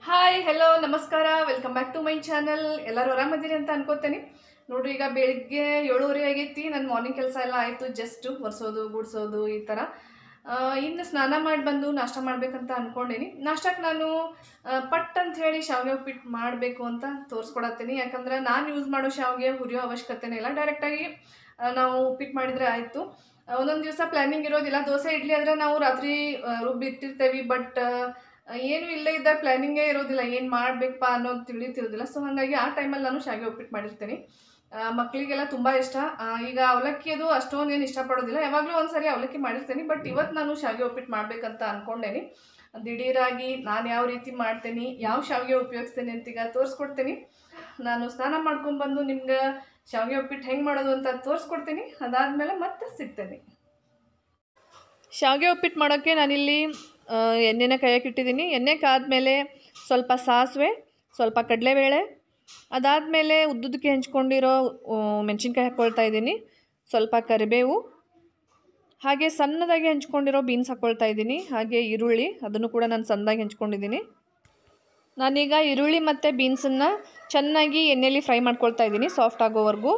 hi hello ನಮಸ್ಕಾರ welcome back to my channel ಎಲ್ಲರೂ ಆರಾಮದಿರಿ ಅಂತ ಅನ್ಕೋತೇನೆ ನೋಡ್ರಿ ಈಗ ಬೆಳಿಗ್ಗೆ ಏಳುವರೆ ಆಗೈತಿ ನನ್ನ ಮಾರ್ನಿಂಗ್ ಕೆಲಸ ಎಲ್ಲ ಆಯಿತು ಜಸ್ಟ್ ಒರೆಸೋದು ಗುಡಿಸೋದು ಈ ಥರ ಆ, ಇನ್ನು ಸ್ನಾನ ಮಾಡಿ ಬಂದು ನಾಷ್ಟ ಮಾಡ್ಬೇಕಂತ ಅನ್ಕೊಂಡೇನಿ ನಾಷ್ಟಕ್ಕೆ ನಾನು ಆ, ಪಟ್ ಅಂತ ಹೇಳಿ ಶಾವಿಗೆ ಉಪ್ಪಿಟ್ಟು ಮಾಡಬೇಕು ಅಂತ ತೋರಿಸ್ಕೊಡತ್ತೀನಿ ಯಾಕಂದ್ರೆ ನಾನು ಯೂಸ್ ಮಾಡೋ ಶಾವಿಗೆ ಹುರಿಯೋ ಅವಶ್ಯಕತೆನೇ ಇಲ್ಲ ಡೈರೆಕ್ಟಾಗಿ ನಾವು ಉಪ್ಪಿಟ್ಟು ಮಾಡಿದರೆ ಆಯಿತು ಒಂದೊಂದು ದಿವಸ ಪ್ಲ್ಯಾನಿಂಗ್ ಇರೋದಿಲ್ಲ ದೋಸೆ ಇಡ್ಲಿ ಆದರೆ ನಾವು ರಾತ್ರಿ ಆ, ರುಬ್ಬಿಟ್ಟಿರ್ತೇವೆ ಬಟ್ ಏನು ಇಲ್ಲೇ ಇದ್ದಾಗ ಪ್ಲ್ಯಾನಿಂಗೇ ಇರೋದಿಲ್ಲ ಏನು ಮಾಡಬೇಕಪ್ಪ ಅನ್ನೋದು ತಿಳಿತಿರೋದಿಲ್ಲ ಸೊ ಹಾಗಾಗಿ ಆ ಟೈಮಲ್ಲಿ ನಾನು ಶಾವಿಗೆ ಉಪ್ಪಿಟ್ಟು ಮಾಡಿರ್ತೀನಿ ಆ, ಮಕ್ಕಳಿಗೆಲ್ಲ ತುಂಬ ಇಷ್ಟ ಆ, ಈಗ ಅವಲಕ್ಕಿ ಅದು ಅಷ್ಟೊಂದು ಏನು ಇಷ್ಟಪಡೋದಿಲ್ಲ ಯಾವಾಗಲೂ ಒಂದು ಸರಿ ಅವಲಕ್ಕಿ ಮಾಡಿರ್ತೀನಿ ಬಟ್ ಇವತ್ತು ನಾನು ಶಾವಿಗೆ ಉಪ್ಪಿಟ್ಟು ಮಾಡಬೇಕಂತ ಅಂದ್ಕೊಂಡೇನಿ ದಿಢೀರಾಗಿ ನಾನು ಯಾವ ರೀತಿ ಮಾಡ್ತೀನಿ ಯಾವ ಶಾವಿಗೆ ಉಪಯೋಗಿಸ್ತೀನಿ ಅಂತ ಈಗ ತೋರಿಸ್ಕೊಡ್ತೀನಿ ನಾನು ಸ್ನಾನ ಮಾಡ್ಕೊಂಡ್ಬಂದು ನಿಮ್ಗೆ ಶಾವಿಗೆ ಉಪ್ಪಿಟ್ಟು ಹೆಂಗೆ ಮಾಡೋದು ಅಂತ ತೋರಿಸ್ಕೊಡ್ತೀನಿ ಅದಾದಮೇಲೆ ಮತ್ತೆ ಸಿಗ್ತೇನೆ ಶಾವಿಗೆ ಉಪ್ಪಿಟ್ಟು ಮಾಡೋಕ್ಕೆ ನಾನಿಲ್ಲಿ ಆ, ಎಣ್ಣೆನ ಕಾಯಕ್ಕೆ ಇಟ್ಟಿದ್ದೀನಿ ಎಣ್ಣೆ ಕಾದ್ಮೇಲೆ ಸ್ವಲ್ಪ ಸಾಸಿವೆ ಸ್ವಲ್ಪ ಕಡಲೆಬೇಳೆ ಅದಾದಮೇಲೆ ಉದ್ದುದಕ್ಕೆ ಹೆಂಚ್ಕೊಂಡಿರೋ ಆ, ಮೆಣಸಿನ್ಕಾಯಿ ಹಾಕ್ಕೊಳ್ತಾ ಇದ್ದೀನಿ ಸ್ವಲ್ಪ ಕರಿಬೇವು ಹಾಗೆ ಸಣ್ಣದಾಗಿ ಹೆಂಚ್ಕೊಂಡಿರೋ ಬೀನ್ಸ್ ಹಾಕ್ಕೊಳ್ತಾ ಇದ್ದೀನಿ ಹಾಗೆ ಈರುಳ್ಳಿ ಅದನ್ನು ಕೂಡ ನಾನು ಸಣ್ಣದಾಗಿ ಹೆಂಚ್ಕೊಂಡಿದ್ದೀನಿ ನಾನೀಗ ಈರುಳ್ಳಿ ಮತ್ತು ಬೀನ್ಸನ್ನು ಚೆನ್ನಾಗಿ ಎಣ್ಣೆಯಲ್ಲಿ ಫ್ರೈ ಮಾಡ್ಕೊಳ್ತಾ ಇದ್ದೀನಿ ಸಾಫ್ಟ್ ಆಗೋವರೆಗೂ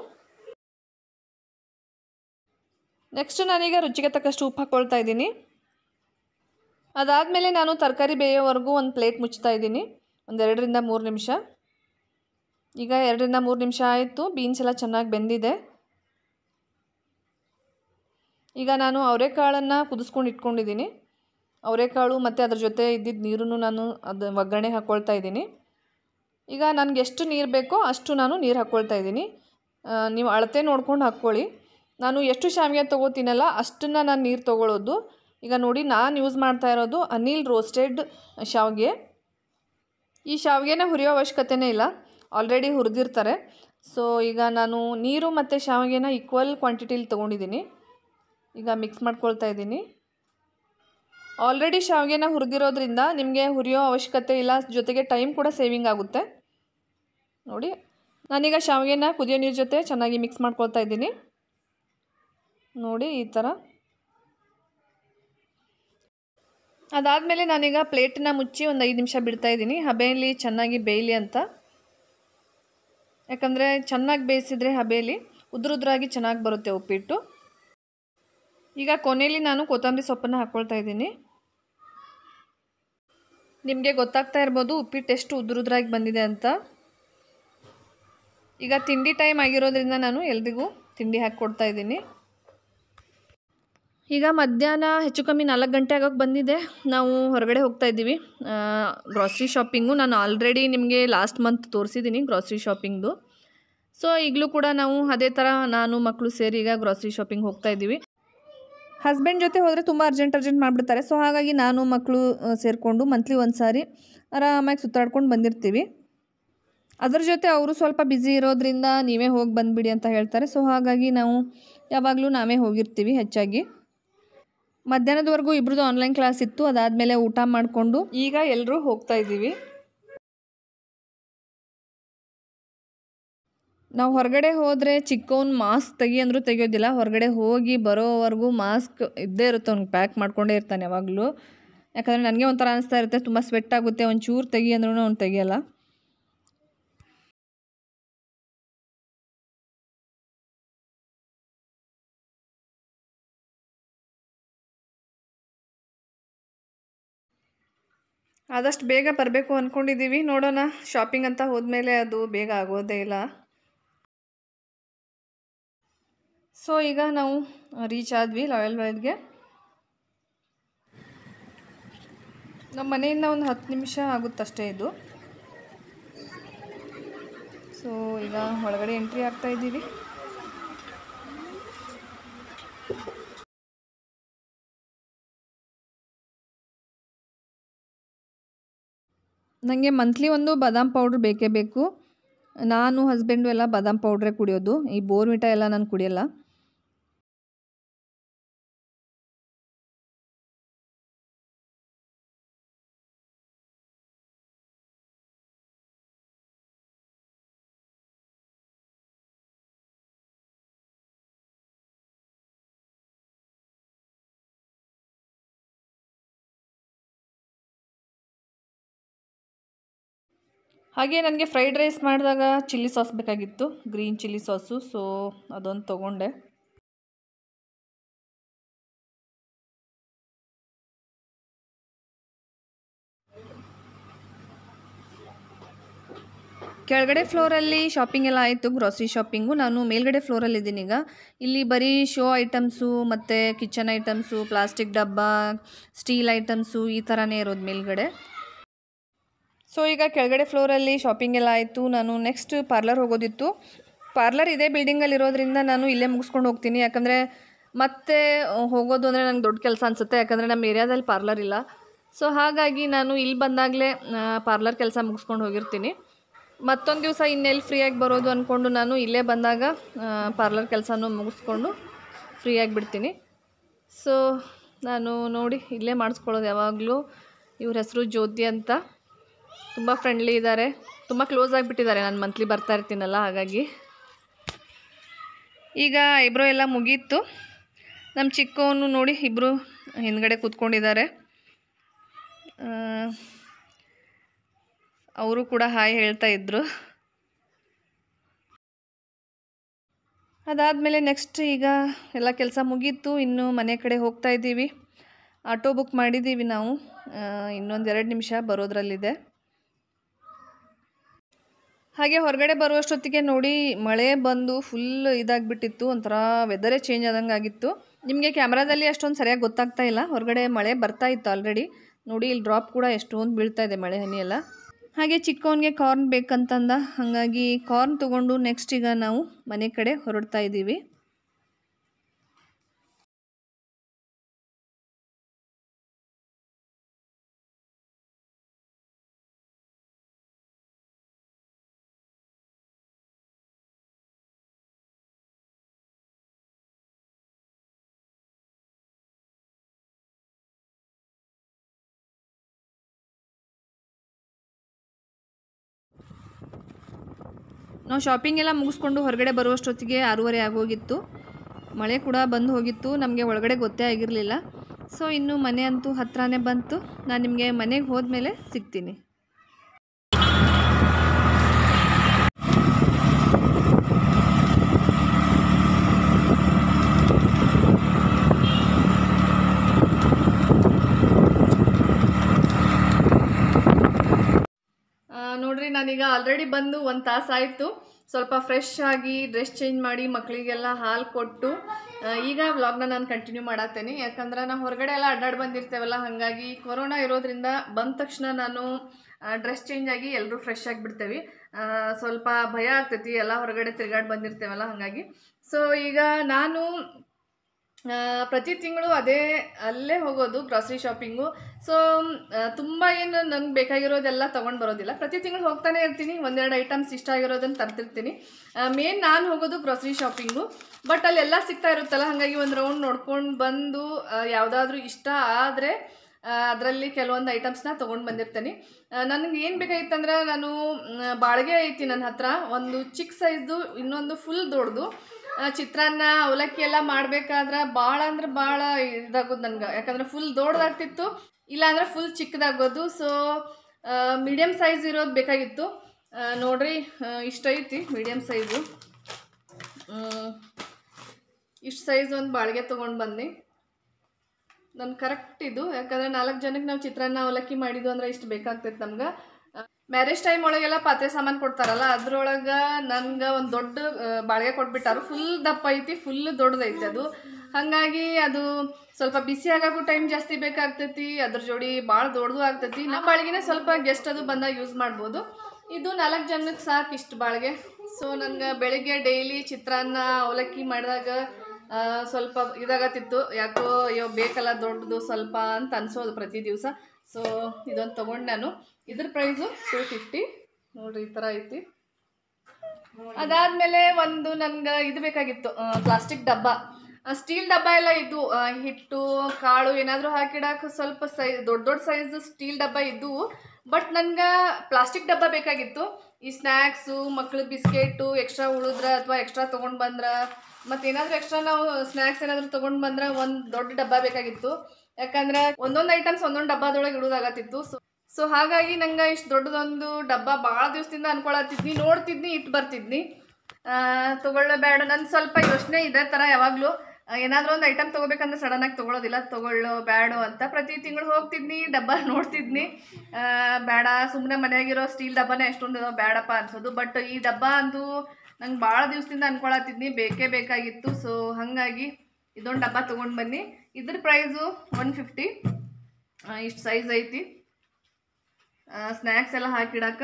ನೆಕ್ಸ್ಟ್ ನಾನೀಗ ರುಚಿಗೆ ತಕ್ಕಷ್ಟು ಉಪ್ಪು ಹಾಕ್ಕೊಳ್ತಾ ಇದ್ದೀನಿ ಅದಾದಮೇಲೆ ನಾನು ತರಕಾರಿ ಬೇಯೋವರೆಗೂ ಒಂದು ಪ್ಲೇಟ್ ಮುಚ್ತಾ ಇದ್ದೀನಿ ಒಂದು ಎರಡರಿಂದ ಮೂರು ನಿಮಿಷ ಈಗ ಎರಡರಿಂದ ಮೂರು ನಿಮಿಷ ಆಯಿತು ಬೀನ್ಸ್ ಎಲ್ಲ ಚೆನ್ನಾಗಿ ಬೆಂದಿದೆ ಈಗ ನಾನು ಅವರೆಕಾಳನ್ನು ಕುದಿಸ್ಕೊಂಡು ಇಟ್ಕೊಂಡಿದ್ದೀನಿ ಅವರೆಕಾಳು ಮತ್ತು ಅದ್ರ ಜೊತೆ ಇದ್ದಿದ್ದ ನೀರನ್ನು ನಾನು ಅದು ಒಗ್ಗರಣೆ ಹಾಕ್ಕೊಳ್ತಾ ಇದ್ದೀನಿ ಈಗ ನನಗೆ ಎಷ್ಟು ನೀರು ಬೇಕೋ ಅಷ್ಟು ನಾನು ನೀರು ಹಾಕ್ಕೊಳ್ತಾ ಇದ್ದೀನಿ ಆ, ನೀವು ಅಳತೆ ನೋಡ್ಕೊಂಡು ಹಾಕ್ಕೊಳ್ಳಿ ನಾನು ಎಷ್ಟು ಶಾವಿಗೆ ತೊಗೋತೀನಲ್ಲ ಅಷ್ಟನ್ನು ನಾನು ನೀರು ತೊಗೊಳ್ಳೋದು ಈಗ ನೋಡಿ ನಾನು ಯೂಸ್ ಮಾಡ್ತಾ ಇರೋದು ಅನಿಲ್ ರೋಸ್ಟೆಡ್ ಶಾವಿಗೆ ಈ ಶಾವಿಗೆನ ಹುರಿಯೋ ಅವಶ್ಯಕತೆನೇ ಇಲ್ಲ ಆಲ್ರೆಡಿ ಹುರಿದಿರ್ತಾರೆ ಸೊ ಈಗ ನಾನು ನೀರು ಮತ್ತು ಶಾವಿಗೆನ ಈಕ್ವಲ್ ಕ್ವಾಂಟಿಟಿಲಿ ತೊಗೊಂಡಿದ್ದೀನಿ ಈಗ ಮಿಕ್ಸ್ ಮಾಡ್ಕೊಳ್ತಾ ಇದ್ದೀನಿ ಆಲ್ರೆಡಿ ಶಾವಿಗೆನ ಹುರಿದಿರೋದ್ರಿಂದ ನಿಮಗೆ ಹುರಿಯೋ ಅವಶ್ಯಕತೆ ಇಲ್ಲ ಜೊತೆಗೆ ಟೈಮ್ ಕೂಡ ಸೇವಿಂಗ್ ಆಗುತ್ತೆ ನೋಡಿ ನಾನೀಗ ಶಾವಿಗೆನ ಕುದಿಯೋ ನೀರು ಜೊತೆ ಚೆನ್ನಾಗಿ ಮಿಕ್ಸ್ ಮಾಡ್ಕೊಳ್ತಾ ಇದ್ದೀನಿ ನೋಡಿ ಈ ಥರ ಅದಾದಮೇಲೆ ನಾನೀಗ ಪ್ಲೇಟನ್ನ ಮುಚ್ಚಿ ಒಂದು ಐದು ನಿಮಿಷ ಬಿಡ್ತಾ ಇದ್ದೀನಿ ಹಬೆಯಲ್ಲಿ ಚೆನ್ನಾಗಿ ಬೇಯಲಿ ಅಂತ ಯಾಕಂದರೆ ಚೆನ್ನಾಗಿ ಬೇಯಿಸಿದ್ರೆ ಹಬೆಯಲ್ಲಿ ಉದ್ರುದ್ರಾಗಿ ಚೆನ್ನಾಗಿ ಬರುತ್ತೆ ಉಪ್ಪಿಟ್ಟು ಈಗ ಕೊನೆಯಲ್ಲಿ ನಾನು ಕೊತ್ತಂಬರಿ ಸೊಪ್ಪನ್ನು ಹಾಕ್ಕೊಳ್ತಾ ಇದ್ದೀನಿ ನಿಮಗೆ ಗೊತ್ತಾಗ್ತಾ ಇರ್ಬೋದು ಉಪ್ಪಿಟ್ಟು ಎಷ್ಟು ಉದ್ರುದ್ರಾಗಿ ಬಂದಿದೆ ಅಂತ ಈಗ ತಿಂಡಿ ಟೈಮ್ ಆಗಿರೋದ್ರಿಂದ ನಾನು ಎಲ್ರಿಗೂ ತಿಂಡಿ ಹಾಕ್ಕೊಡ್ತಾ ಇದ್ದೀನಿ ಈಗ ಮಧ್ಯಾಹ್ನ ಹೆಚ್ಚು ಕಮ್ಮಿ ನಾಲ್ಕು ಗಂಟೆ ಆಗೋಕ್ಕೆ ಬಂದಿದೆ ನಾವು ಹೊರಗಡೆ ಹೋಗ್ತಾ ಇದ್ದೀವಿ ಗ್ರಾಸ್ರಿ ಶಾಪಿಂಗು ನಾನು ಆಲ್ರೆಡಿ ನಿಮಗೆ ಲಾಸ್ಟ್ ಮಂತ್ ತೋರಿಸಿದ್ದೀನಿ ಗ್ರಾಸ್ರಿ ಶಾಪಿಂಗ್ದು ಸೊ ಈಗಲೂ ಕೂಡ ನಾವು ಅದೇ ಥರ ನಾನು ಮಕ್ಕಳು ಸೇರಿ ಈಗ ಗ್ರಾಸ್ರಿ ಶಾಪಿಂಗ್ ಹೋಗ್ತಾ ಇದ್ದೀವಿ ಹಸ್ಬೆಂಡ್ ಜೊತೆ ಹೋದರೆ ತುಂಬ ಅರ್ಜೆಂಟ್ ಅರ್ಜೆಂಟ್ ಮಾಡಿಬಿಡ್ತಾರೆ ಸೊ ಹಾಗಾಗಿ ನಾನು ಮಕ್ಕಳು ಸೇರಿಕೊಂಡು ಮಂತ್ಲಿ ಒಂದು ಸಾರಿ ಆರಾಮಾಗಿ ಸುತ್ತಾಡ್ಕೊಂಡು ಬಂದಿರ್ತೀವಿ ಅದ್ರ ಜೊತೆ ಅವರು ಸ್ವಲ್ಪ ಬ್ಯುಸಿ ಇರೋದ್ರಿಂದ ನೀವೇ ಹೋಗಿ ಬಂದುಬಿಡಿ ಅಂತ ಹೇಳ್ತಾರೆ ಸೊ ಹಾಗಾಗಿ ನಾವು ಯಾವಾಗಲೂ ನಾವೇ ಹೋಗಿರ್ತೀವಿ ಹೆಚ್ಚಾಗಿ ಮಧ್ಯಾಹ್ನದವರೆಗೂ ಇಬ್ರದ್ದು ಆನ್ಲೈನ್ ಕ್ಲಾಸ್ ಇತ್ತು ಅದಾದಮೇಲೆ ಊಟ ಮಾಡಿಕೊಂಡು ಈಗ ಎಲ್ಲರೂ ಹೋಗ್ತಾ ಇದ್ದೀವಿ ನಾವು ಹೊರಗಡೆ ಹೋದರೆ ಚಿಕ್ಕವನು ಮಾಸ್ಕ್ ತೆಗಿ ಅಂದರೂ ತೆಗಿಯೋದಿಲ್ಲ ಹೊರಗಡೆ ಹೋಗಿ ಬರೋವರೆಗೂ ಮಾಸ್ಕ್ ಇದ್ದೇ ಇರುತ್ತೆ ಅವ್ನಿಗೆ ಪ್ಯಾಕ್ ಮಾಡ್ಕೊಂಡೇ ಇರ್ತಾನೆ ಯಾವಾಗಲೂ ಯಾಕಂದರೆ ನನಗೆ ಒಂಥರ ಅನಿಸ್ತಾ ಇರುತ್ತೆ ತುಂಬ ಸ್ವೆಟ್ ಆಗುತ್ತೆ ಒಂದು ಚೂರು ತೆಗಿ ಅಂದ್ರೂ ಅವ್ನು ತೆಗಿಯಲ್ಲ ಆದಷ್ಟು ಬೇಗ ಬರಬೇಕು ಅಂದ್ಕೊಂಡಿದ್ದೀವಿ ನೋಡೋಣ ಶಾಪಿಂಗ್ ಅಂತ ಹೋದ್ಮೇಲೆ ಅದು ಬೇಗ ಆಗೋದೇ ಇಲ್ಲ ಸೊ ಈಗ ನಾವು ರೀಚ್ ಆದ್ವಿ ಲಾಯಲ್ ವೈಲ್ಗೆ ನಮ್ಮ ಮನೆಯಿಂದ ಒಂದು ಹತ್ತು ನಿಮಿಷ ಆಗುತ್ತಷ್ಟೇ ಇದು ಸೊ ಈಗ ಒಳಗಡೆ ಎಂಟ್ರಿ ಆಗ್ತಾ ಇದ್ದೀವಿ ನನಗೆ ಮಂತ್ಲಿ ಒಂದು ಬಾದಾಮ್ ಪೌಡ್ರ್ ಬೇಕೇ ಬೇಕು ನಾನು ಹಸ್ಬೆಂಡು ಎಲ್ಲ ಬಾದಾಮ್ ಪೌಡ್ರೇ ಕುಡಿಯೋದು ಈ ಬೋರ್ಮಿಟ ಎಲ್ಲ ನಾನು ಕುಡಿಯಲ್ಲ ಹಾಗೆ ನನಗೆ ಫ್ರೈಡ್ ರೈಸ್ ಮಾಡಿದಾಗ ಚಿಲ್ಲಿ ಸಾಸ್ ಬೇಕಾಗಿತ್ತು ಗ್ರೀನ್ ಚಿಲ್ಲಿ ಸಾಸು ಸೊ ಅದೊಂದು ತೊಗೊಂಡೆ ಕೆಳಗಡೆ ಫ್ಲೋರಲ್ಲಿ ಶಾಪಿಂಗ್ ಎಲ್ಲ ಆಯಿತು ಗ್ರಾಸರಿ ಶಾಪಿಂಗು ನಾನು ಮೇಲ್ಗಡೆ ಫ್ಲೋರಲ್ಲಿ ಇದ್ದೀನಿ ಈಗ ಇಲ್ಲಿ ಬರೀ ಶೋ ಐಟಮ್ಸು ಮತ್ತು ಕಿಚನ್ ಐಟಮ್ಸು ಪ್ಲಾಸ್ಟಿಕ್ ಡಬ್ಬ ಸ್ಟೀಲ್ ಐಟಮ್ಸು ಈ ಥರನೇ ಇರೋದು ಮೇಲ್ಗಡೆ ಸೊ ಈಗ ಕೆಳಗಡೆ ಫ್ಲೋರಲ್ಲಿ ಶಾಪಿಂಗ್ ಎಲ್ಲ ಆಯಿತು ನಾನು ನೆಕ್ಸ್ಟ್ ಪಾರ್ಲರ್ ಹೋಗೋದಿತ್ತು ಪಾರ್ಲರ್ ಇದೇ ಬಿಲ್ಡಿಂಗಲ್ಲಿ ಇರೋದ್ರಿಂದ ನಾನು ಇಲ್ಲೇ ಮುಗಿಸ್ಕೊಂಡು ಹೋಗ್ತೀನಿ ಯಾಕಂದರೆ ಮತ್ತೆ ಹೋಗೋದು ಅಂದರೆ ನಂಗೆ ದೊಡ್ಡ ಕೆಲಸ ಅನಿಸುತ್ತೆ ಯಾಕಂದರೆ ನಮ್ಮ ಏರಿಯಾದಲ್ಲಿ ಪಾರ್ಲರ್ ಇಲ್ಲ ಸೊ ಹಾಗಾಗಿ ನಾನು ಇಲ್ಲಿ ಬಂದಾಗಲೇ ಪಾರ್ಲರ್ ಕೆಲಸ ಮುಗಿಸ್ಕೊಂಡು ಹೋಗಿರ್ತೀನಿ ಮತ್ತೊಂದು ದಿವಸ ಇನ್ನೆಲ್ಲಿ ಫ್ರೀಯಾಗಿ ಬರೋದು ಅಂದ್ಕೊಂಡು ನಾನು ಇಲ್ಲೇ ಬಂದಾಗ ಪಾರ್ಲರ್ ಕೆಲಸನೂ ಮುಗಿಸ್ಕೊಂಡು ಫ್ರೀಯಾಗಿ ಬಿಡ್ತೀನಿ ಸೊ ನಾನು ನೋಡಿ ಇಲ್ಲೇ ಮಾಡಿಸ್ಕೊಳ್ಳೋದು ಯಾವಾಗಲೂ ಇವ್ರ ಹೆಸರು ಜ್ಯೋತಿ ಅಂತ ತುಂಬ ಫ್ರೆಂಡ್ಲಿ ಇದ್ದಾರೆ ತುಂಬ ಕ್ಲೋಸ್ ಆಗಿಬಿಟ್ಟಿದ್ದಾರೆ ನಾನು ಮಂತ್ಲಿ ಬರ್ತಾ ಇರ್ತೀನಲ್ಲ ಹಾಗಾಗಿ ಈಗ ಐಬ್ರೋ ಎಲ್ಲ ಮುಗೀತು ನಮ್ಮ ಚಿಕ್ಕವನು ನೋಡಿ ಇಬ್ಬರು ಹಿಂದ್ಗಡೆ ಕೂತ್ಕೊಂಡಿದ್ದಾರೆ ಅವರು ಕೂಡ ಹಾಯ್ ಹೇಳ್ತಾ ಇದ್ದರು ಅದಾದಮೇಲೆ ನೆಕ್ಸ್ಟ್ ಈಗ ಎಲ್ಲ ಕೆಲಸ ಮುಗೀತು ಇನ್ನು ಮನೆ ಕಡೆ ಹೋಗ್ತಾ ಇದ್ದೀವಿ ಆಟೋ ಬುಕ್ ಮಾಡಿದ್ದೀವಿ ನಾವು ಇನ್ನೊಂದು ಎರಡು ನಿಮಿಷ ಬರೋದ್ರಲ್ಲಿದೆ ಹಾಗೆ ಹೊರಗಡೆ ಬರುವಷ್ಟೊತ್ತಿಗೆ ನೋಡಿ ಮಳೆ ಬಂದು ಫುಲ್ ಇದಾಗಿಬಿಟ್ಟಿತ್ತು ಒಂಥರ ವೆದರೇ ಚೇಂಜ್ ಆದಂಗೆ ಆಗಿತ್ತು ನಿಮಗೆ ಕ್ಯಾಮ್ರಾದಲ್ಲಿ ಅಷ್ಟೊಂದು ಸರಿಯಾಗಿ ಗೊತ್ತಾಗ್ತಾ ಇಲ್ಲ ಹೊರಗಡೆ ಮಳೆ ಬರ್ತಾ ಇತ್ತು ಆಲ್ರೆಡಿ ನೋಡಿ ಇಲ್ಲಿ ಡ್ರಾಪ್ ಕೂಡ ಎಷ್ಟೊಂದು ಬೀಳ್ತಾ ಇದೆ ಮಳೆ ಹನಿ ಎಲ್ಲ ಹಾಗೆ ಚಿಕ್ಕವನಿಗೆ ಕಾರ್ನ್ ಬೇಕಂತಂದ ಹಾಗಾಗಿ ಕಾರ್ನ್ ತೊಗೊಂಡು ನೆಕ್ಸ್ಟ್ ಈಗ ನಾವು ಮನೆ ಕಡೆ ಹೊರಡ್ತಾ ಇದ್ದೀವಿ ನಾವು ಶಾಪಿಂಗ್ ಎಲ್ಲ ಮುಗಿಸ್ಕೊಂಡು ಹೊರಗಡೆ ಬರುವಷ್ಟೊತ್ತಿಗೆ ಆರೂವರೆ ಆಗೋಗಿತ್ತು ಮಳೆ ಕೂಡ ಬಂದು ಹೋಗಿತ್ತು ನಮಗೆ ಒಳಗಡೆ ಗೊತ್ತೇ ಆಗಿರಲಿಲ್ಲ ಸೊ ಇನ್ನು ಮನೆ ಅಂತೂ ಹತ್ರನೇ ಬಂತು ನಾನು ನಿಮಗೆ ಮನೆಗೆ ಹೋದ್ಮೇಲೆ ಸಿಗ್ತೀನಿ ಆ, ನೋಡ್ರಿ ನಾನೀಗ ಆಲ್ರೆಡಿ ಬಂದು ಒಂದು ತಾಸು ಆಯಿತು ಸ್ವಲ್ಪ ಫ್ರೆಶ್ ಆಗಿ ಡ್ರೆಸ್ ಚೇಂಜ್ ಮಾಡಿ ಮಕ್ಕಳಿಗೆಲ್ಲ ಹಾಲು ಕೊಟ್ಟು ಆ, ಈಗ ವ್ಲಾಗ್ನ ನಾನು ಕಂಟಿನ್ಯೂ ಮಾಡತ್ತೇನೆ ಯಾಕಂದ್ರೆ ನಾವು ಹೊರಗಡೆ ಎಲ್ಲ ಅಡ್ಡಾಡಿ ಬಂದಿರ್ತೇವಲ್ಲ ಹಾಗಾಗಿ ಕೊರೋನಾ ಇರೋದ್ರಿಂದ ಬಂದ ತಕ್ಷಣ ನಾನು ಡ್ರೆಸ್ ಚೇಂಜ್ ಆಗಿ ಎಲ್ಲರೂ ಫ್ರೆಶ್ ಆಗಿಬಿಡ್ತೇವೆ ಸ್ವಲ್ಪ ಭಯ ಆಗ್ತೈತಿ ಎಲ್ಲ ಹೊರಗಡೆ ತಿರುಗಾಡಿ ಬಂದಿರ್ತೇವಲ್ಲ ಹಾಗಾಗಿ ಸೊ ಈಗ ನಾನು ಆ, ಪ್ರತಿ ತಿಂಗಳು ಅದೇ ಅಲ್ಲೇ ಹೋಗೋದು ಗ್ರಾಸರಿ ಶಾಪಿಂಗು ಸೊ ತುಂಬ ಏನು ನನಗೆ ಬೇಕಾಗಿರೋದೆಲ್ಲ ತೊಗೊಂಡು ಬರೋದಿಲ್ಲ ಪ್ರತಿ ತಿಂಗಳು ಹೋಗ್ತಾನೆ ಇರ್ತೀನಿ ಒಂದೆರಡು ಐಟಮ್ಸ್ ಇಷ್ಟ ಆಗಿರೋದನ್ನು ತರ್ತಿರ್ತೀನಿ ಮೇನ್ ನಾನು ಹೋಗೋದು ಗ್ರಾಸರಿ ಶಾಪಿಂಗು ಬಟ್ ಅಲ್ಲೆಲ್ಲ ಸಿಗ್ತಾ ಇರುತ್ತಲ್ಲ ಹಾಗಾಗಿ ಒಂದು ರೌಂಡ್ ನೋಡ್ಕೊಂಡು ಬಂದು ಯಾವುದಾದ್ರೂ ಇಷ್ಟ ಆದರೆ ಅದರಲ್ಲಿ ಕೆಲವೊಂದು ಐಟಮ್ಸ್ನ ತೊಗೊಂಡು ಬಂದಿರ್ತೇನೆ ನನಗೆ ಏನು ಬೇಕಾಗಿತ್ತಂದ್ರೆ ನಾನು ಮ್, ಬಾಳ್ಗೆ ಐತಿ ನನ್ನ ಹತ್ರ ಒಂದು ಚಿಕ್ಕ ಸೈಜ್ದು ಇನ್ನೊಂದು ಫುಲ್ ದೊಡ್ಡದು ಆ, ಚಿತ್ರಾನ್ನ ಅವಲಕ್ಕಿ ಎಲ್ಲ ಮಾಡ್ಬೇಕಾದ್ರೆ ಭಾಳ ಅಂದ್ರೆ ಭಾಳ ಇದಾಗೋದು ನನ್ಗೆ ಯಾಕಂದ್ರೆ ಫುಲ್ ದೊಡ್ಡದಾಗ್ತಿತ್ತು ಇಲ್ಲಾಂದ್ರೆ ಫುಲ್ ಚಿಕ್ಕದಾಗೋದು ಸೊ ಮೀಡಿಯಮ್ ಸೈಜ್ ಇರೋದು ಬೇಕಾಗಿತ್ತು ಆ, ನೋಡ್ರಿ ಆ, ಇಷ್ಟ ಐತಿ ಮೀಡಿಯಮ್ ಸೈಜು ಇಷ್ಟು ಸೈಜ್ ಒಂದು ಬಾಳಿಗೆ ತೊಗೊಂಡು ಬಂದು ನನ್ ಕರೆಕ್ಟ್ ಇದು ಯಾಕಂದ್ರೆ ನಾಲ್ಕು ಜನಕ್ಕೆ ನಾವು ಚಿತ್ರಾನ್ನ ಅವಲಕ್ಕಿ ಮಾಡಿದ್ದು ಅಂದ್ರೆ ಇಷ್ಟು ಬೇಕಾಗ್ತೈತೆ ನಮ್ಗೆ ಮ್ಯಾರೇಜ್ ಟೈಮ್ ಒಳಗೆಲ್ಲ ಪಾತ್ರೆ ಸಾಮಾನು ಕೊಡ್ತಾರಲ್ಲ ಅದ್ರೊಳಗೆ ನನ್ಗೆ ಒಂದು ದೊಡ್ಡ ಆ, ಬಾಳಿಗೆ ಕೊಟ್ಬಿಟ್ಟಾರು ಫುಲ್ ದಪ್ಪ ಐತಿ ಫುಲ್ ದೊಡ್ಡದೈತಿ ಅದು ಹಾಗಾಗಿ ಅದು ಸ್ವಲ್ಪ ಬಿಸಿ ಆಗಾಗೂ ಟೈಮ್ ಜಾಸ್ತಿ ಬೇಕಾಗ್ತೈತಿ ಅದ್ರ ಜೋಡಿ ಭಾಳ ದೊಡ್ಡದು ಆಗ್ತೈತಿ ನಮ್ಮ ಬಾಳಿಗೆನೆ ಸ್ವಲ್ಪ ಗೆಸ್ಟ್ ಅದು ಬಂದಾಗ ಯೂಸ್ ಮಾಡ್ಬೋದು ಇದು ನಾಲ್ಕು ಜನಕ್ಕೆ ಸಾಕು ಇಷ್ಟು ಬಾಳಿಗೆ ಸೊ ನನ್ಗೆ ಬೆಳಿಗ್ಗೆ ಡೈಲಿ ಚಿತ್ರಾನ್ನ ಅವಲಕ್ಕಿ ಮಾಡಿದಾಗ ಆ, ಸ್ವಲ್ಪ ಇದಾಗತ್ತಿತ್ತು ಯಾಕೋ ಅಯ್ಯೋ ಬೇಕಲ್ಲ ದೊಡ್ಡದು ಸ್ವಲ್ಪ ಅಂತ ಅನ್ಸೋದು ಪ್ರತಿ ದಿವಸ ಸೊ ಇದೊಂದು ತೊಗೊಂಡು ನಾನು ಇದ್ರ ಪ್ರೈಸು ಟೂ ಫಿಫ್ಟಿ ನೋಡ್ರಿ ಈ ಥರ ಐತಿ ಅದಾದಮೇಲೆ ಒಂದು ನನ್ಗೆ ಇದು ಬೇಕಾಗಿತ್ತು ಪ್ಲಾಸ್ಟಿಕ್ ಡಬ್ಬ ಸ್ಟೀಲ್ ಡಬ್ಬ ಎಲ್ಲ ಇದ್ದು ಆ, ಹಿಟ್ಟು ಕಾಳು ಏನಾದರೂ ಹಾಕಿಡಕ್ಕೆ ಸ್ವಲ್ಪ ಸೈ ದೊಡ್ಡ ದೊಡ್ಡ ಸೈಜ್ ಸ್ಟೀಲ್ ಡಬ್ಬ ಇದ್ದವು ಬಟ್ ನನ್ಗೆ ಪ್ಲಾಸ್ಟಿಕ್ ಡಬ್ಬ ಬೇಕಾಗಿತ್ತು ಈ ಸ್ನ್ಯಾಕ್ಸು ಮಕ್ಳು ಬಿಸ್ಕೆಟು ಎಕ್ಸ್ಟ್ರಾ ಉಳಿದ್ರ ಅಥವಾ ಎಕ್ಸ್ಟ್ರಾ ತೊಗೊಂಡು ಬಂದ್ರೆ ಮತ್ತು ಏನಾದರೂ ಎಕ್ಸ್ಟ್ರಾ ನಾವು ಸ್ನ್ಯಾಕ್ಸ್ ಏನಾದರೂ ತೊಗೊಂಡು ಬಂದ್ರೆ ಒಂದು ದೊಡ್ಡ ಡಬ್ಬ ಬೇಕಾಗಿತ್ತು ಯಾಕಂದ್ರೆ ಒಂದೊಂದು ಐಟಮ್ಸ್ ಒಂದೊಂದು ಡಬ್ಬದೊಳಗೆ ಇಡೋದಾಗತ್ತಿತ್ತು ಸೊ ಸೊ ಹಾಗಾಗಿ ನಂಗೆ ಇಷ್ಟು ದೊಡ್ಡದೊಂದು ಡಬ್ಬ ಭಾಳ ದಿವಸದಿಂದ ಅನ್ಕೊಳತ್ತಿದ್ನಿ ನೋಡ್ತಿದ್ನಿ ಇಟ್ಟು ಬರ್ತಿದ್ನಿ ತೊಗೊಳ್ಳಬೇಡ ನನ್ನ ಸ್ವಲ್ಪ ಯೋಚನೆ ಇದೇ ಥರ ಯಾವಾಗಲೂ ಏನಾದರೂ ಒಂದು ಐಟಮ್ ತೊಗೋಬೇಕಂದ್ರೆ ಸಡನ್ನಾಗಿ ತೊಗೊಳೋದಿಲ್ಲ ತೊಗೊಳ್ಳೋ ಬ್ಯಾಡೋ ಅಂತ ಪ್ರತಿ ತಿಂಗಳು ಹೋಗ್ತಿದ್ನಿ ಡಬ್ಬ ನೋಡ್ತಿದ್ನಿ ಆ, ಬೇಡ ಸುಮ್ಮನೆ ಮನೆಯಾಗಿರೋ ಸ್ಟೀಲ್ ಡಬ್ಬನೇ ಎಷ್ಟೊಂದು ಇದಾವೆ ಬೇಡಪ್ಪ ಅನ್ಸೋದು ಬಟ್ ಈ ಡಬ್ಬ ಅಂತೂ ನಂಗೆ ಭಾಳ ದಿವಸದಿಂದ ಅನ್ಕೊಳತ್ತಿದ್ನಿ ಬೇಕೇ ಬೇಕಾಗಿತ್ತು ಸೊ ಹಾಗಾಗಿ ಇದೊಂದು ಡಬ್ಬ ತೊಗೊಂಡು ಬನ್ನಿ ಇದ್ರ ಪ್ರೈಸು ಒನ್ ಫಿಫ್ಟಿ ಇಷ್ಟು ಸೈಜ್ ಐತಿ ಸ್ನ್ಯಾಕ್ಸ್ ಎಲ್ಲ ಹಾಕಿಡಕ್ಕೆ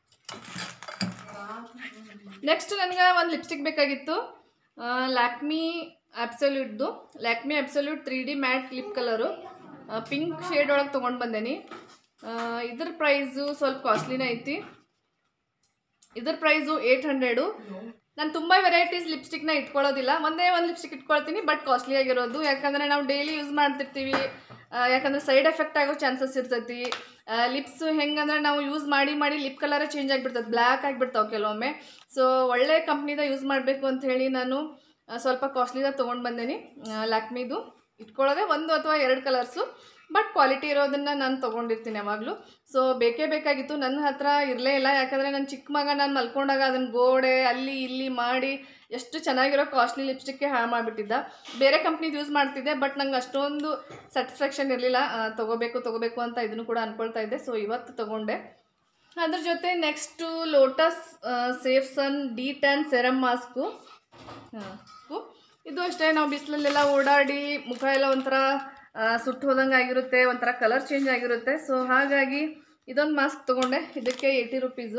ನೆಕ್ಸ್ಟ್ ನನಗೆ ಒಂದು ಲಿಪ್ಸ್ಟಿಕ್ ಬೇಕಾಗಿತ್ತು ಲ್ಯಾಕ್ಮಿ ಅಬ್ಸಲ್ಯೂಟ್ದು Lakme absolute three D matte lip colour pink shade ಒಳಗೆ ತೊಗೊಂಡು ಬಂದೇನಿ ಆ, ಇದ್ರ ಪ್ರೈಸು ಸ್ವಲ್ಪ ಕಾಸ್ಟ್ಲಿನೇ ಐತಿ ಇದ್ರ ಪ್ರೈಸು ಏಯ್ಟ್ ಹಂಡ್ರೆಡು ನಾನು ತುಂಬ ವೆರೈಟೀಸ್ ಲಿಪ್ಸ್ಟಿಕ್ನ ಇಟ್ಕೊಳ್ಳೋದಿಲ್ಲ ಒಂದೇ ಒಂದು ಲಿಪ್ಸ್ಟಿಕ್ ಇಟ್ಕೊಳ್ತೀನಿ ಬಟ್ ಕಾಸ್ಟ್ಲಿ ಆಗಿರೋದು ಯಾಕಂದರೆ ನಾವು ಡೈಲಿ ಯೂಸ್ ಮಾಡ್ತಿರ್ತೀವಿ ಆ, ಯಾಕಂದ್ರೆ ಸೈಡ್ ಎಫೆಕ್ಟ್ ಆಗೋ ಚಾನ್ಸಸ್ ಇರ್ತೈತಿ ಲಿಪ್ಸ್ ಹೆಂಗಂದ್ರೆ ನಾವು ಯೂಸ್ ಮಾಡಿ ಮಾಡಿ ಲಿಪ್ ಕಲರೇ ಚೇಂಜ್ ಆಗಿಬಿಡ್ತದೆ ಬ್ಲ್ಯಾಕ್ ಆಗಿಬಿಡ್ತಾವೆ ಕೆಲವೊಮ್ಮೆ ಸೊ ಒಳ್ಳೆ ಕಂಪ್ನಿದ ಯೂಸ್ ಮಾಡಬೇಕು ಅಂತ ಹೇಳಿ ನಾನು ಆ, ಸ್ವಲ್ಪ ಕಾಸ್ಟ್ಲಿದ ತೊಗೊಂಡು ಬಂದೇನಿ ಲ್ಯಾಕ್ಮಿದು ಇಟ್ಕೊಳ್ಳೋದೆ ಒಂದು ಅಥವಾ ಎರಡು ಕಲರ್ಸು ಬಟ್ ಕ್ವಾಲಿಟಿ ಇರೋದನ್ನು ನಾನು ತೊಗೊಂಡಿರ್ತೀನಿ ಯಾವಾಗಲೂ ಸೊ ಬೇಕೇ ಬೇಕಾಗಿತ್ತು ನನ್ನ ಹತ್ರ ಇರಲೇ ಇಲ್ಲ ಯಾಕಂದರೆ ನನ್ನ ಚಿಕ್ಕ ಮಗ ನಾನು ಮಲ್ಕೊಂಡಾಗ ಅದನ್ನು ಗೋಡೆ ಅಲ್ಲಿ ಇಲ್ಲಿ ಮಾಡಿ ಎಷ್ಟು ಚೆನ್ನಾಗಿರೋ ಕಾಸ್ಟ್ಲಿ ಲಿಪ್ಸ್ಟಿಕ್ಗೆ ಹಾಳು ಮಾಡಿಬಿಟ್ಟಿದ್ದ ಬೇರೆ ಕಂಪ್ನಿದು ಯೂಸ್ ಮಾಡ್ತಿದ್ದೆ ಬಟ್ ನಂಗೆ ಅಷ್ಟೊಂದು ಸ್ಯಾಟಿಸ್ಫ್ಯಾಕ್ಷನ್ ಇರಲಿಲ್ಲ ತೊಗೋಬೇಕು ತೊಗೋಬೇಕು ಅಂತ ಇದನ್ನು ಕೂಡ ಅಂದ್ಕೊಳ್ತಾ ಇದ್ದೆ ಸೊ ಇವತ್ತು ತೊಗೊಂಡೆ ಅದ್ರ ಜೊತೆ next Lotus safe sun D tan serum mask ಇದು ಅಷ್ಟೇ ನಾವು ಬಿಸಿಲಲ್ಲೆಲ್ಲ ಓಡಾಡಿ ಮುಖ ಎಲ್ಲ ಒಂಥರ ಆ, ಸುಟ್ಟು ಹೋದಂಗೆ ಆಗಿರುತ್ತೆ ಒಂಥರ ಕಲರ್ ಚೇಂಜ್ ಆಗಿರುತ್ತೆ ಸೊ ಹಾಗಾಗಿ ಇದೊಂದು ಮಾಸ್ಕ್ ತೊಗೊಂಡೆ ಇದಕ್ಕೆ ಏಯ್ಟಿ ರುಪೀಸು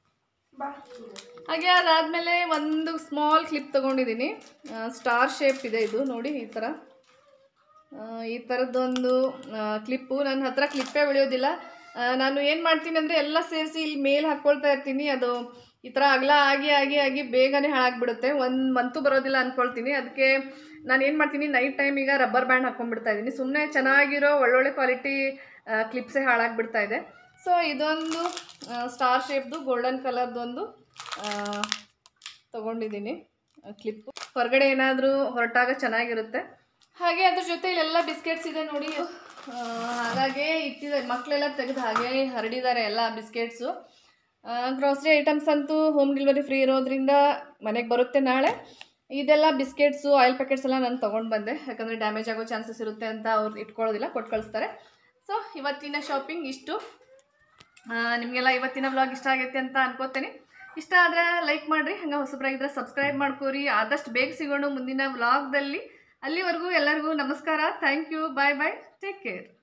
ಹಾಗೆ ಅದಾದಮೇಲೆ ಒಂದು ಸ್ಮಾಲ್ ಕ್ಲಿಪ್ ತೊಗೊಂಡಿದ್ದೀನಿ ಸ್ಟಾರ್ ಶೇಪ್ ಇದೆ ಇದು ನೋಡಿ ಈ ಥರ ಆ, ಈ ಥರದ್ದೊಂದು ಕ್ಲಿಪ್ಪು ನನ್ನ ಹತ್ರ ಕ್ಲಿಪ್ಪೇ ಉಳಿಯೋದಿಲ್ಲ ಆ, ನಾನು ಏನು ಮಾಡ್ತೀನಿ ಅಂದರೆ ಎಲ್ಲ ಸೇರಿಸಿ ಇಲ್ಲಿ ಮೇಲೆ ಹಾಕ್ಕೊಳ್ತಾ ಇರ್ತೀನಿ ಅದು ಈ ಥರ ಅಗಲ ಆಗಿ ಆಗಿ ಆಗಿ ಬೇಗನೆ ಹಾಳಾಗ್ಬಿಡುತ್ತೆ ಒಂದು ಮಂತು ಬರೋದಿಲ್ಲ ಅಂದ್ಕೊಳ್ತೀನಿ ಅದಕ್ಕೆ ನಾನು ಏನು ಮಾಡ್ತೀನಿ ನೈಟ್ ಟೈಮ್ ಈಗ ರಬ್ಬರ್ ಬ್ಯಾಂಡ್ ಹಾಕ್ಕೊಂಡ್ಬಿಡ್ತಾ ಇದ್ದೀನಿ ಸುಮ್ಮನೆ ಚೆನ್ನಾಗಿರೋ ಒಳ್ಳೊಳ್ಳೆ ಕ್ವಾಲಿಟಿ ಕ್ಲಿಪ್ಸೇ ಹಾಳಾಗ್ಬಿಡ್ತಾ ಇದೆ ಸೊ ಇದೊಂದು ಸ್ಟಾರ್ ಶೇಪ್ದು ಗೋಲ್ಡನ್ ಕಲರ್ದೊಂದು ತೊಗೊಂಡಿದ್ದೀನಿ ಕ್ಲಿಪ್ಪು ಹೊರಗಡೆ ಏನಾದರೂ ಹೊರಟಾಗ ಚೆನ್ನಾಗಿರುತ್ತೆ ಹಾಗೆ ಅದ್ರ ಜೊತೆ ಇಲ್ಲೆಲ್ಲ ಬಿಸ್ಕೆಟ್ಸ್ ಇದೆ ನೋಡಿ ಆ, ಹಾಗಾಗಿ ಇಟ್ಟಿದ್ದಾರೆ ಮಕ್ಕಳೆಲ್ಲ ತೆಗೆದು ಹಾಗೆ ಹರಡಿದ್ದಾರೆ ಎಲ್ಲ ಬಿಸ್ಕೆಟ್ಸು ಗ್ರಾಸರಿ ಐಟಮ್ಸ್ ಅಂತೂ ಹೋಮ್ ಡೆಲಿವರಿ ಫ್ರೀ ಇರೋದ್ರಿಂದ ಮನೆಗೆ ಬರುತ್ತೆ ನಾಳೆ ಇದೆಲ್ಲ ಬಿಸ್ಕೆಟ್ಸು ಆಯಿಲ್ ಪ್ಯಾಕೆಟ್ಸ್ ಎಲ್ಲ ನಾನು ತೊಗೊಂಡು ಬಂದೆ ಯಾಕಂದರೆ ಡ್ಯಾಮೇಜ್ ಆಗೋ ಚಾನ್ಸಸ್ ಇರುತ್ತೆ ಅಂತ ಅವ್ರು ಇಟ್ಕೊಳ್ಳೋದಿಲ್ಲ ಕೊಟ್ಟು ಕಳಿಸ್ತಾರೆ ಸೊ ಇವತ್ತಿನ ಶಾಪಿಂಗ್ ಇಷ್ಟು ಆ, ನಿಮಗೆಲ್ಲ ಇವತ್ತಿನ ವ್ಲಾಗ್ ಇಷ್ಟ ಆಗೈತೆ ಅಂತ ಅನ್ಕೋತೇನೆ ಇಷ್ಟ ಆದರೆ ಲೈಕ್ ಮಾಡಿರಿ ಹಂಗೆ ಹೊಸಬ್ರಾಗಿದ್ರೆ ಸಬ್ಸ್ಕ್ರೈಬ್ ಮಾಡ್ಕೋರಿ ಆದಷ್ಟು ಬೇಗ ಸಿಗೋಣ ಮುಂದಿನ ವ್ಲಾಗ್ದಲ್ಲಿ ಅಲ್ಲಿವರೆಗೂ ಎಲ್ಲರಿಗೂ ನಮಸ್ಕಾರ thank you bye bye take care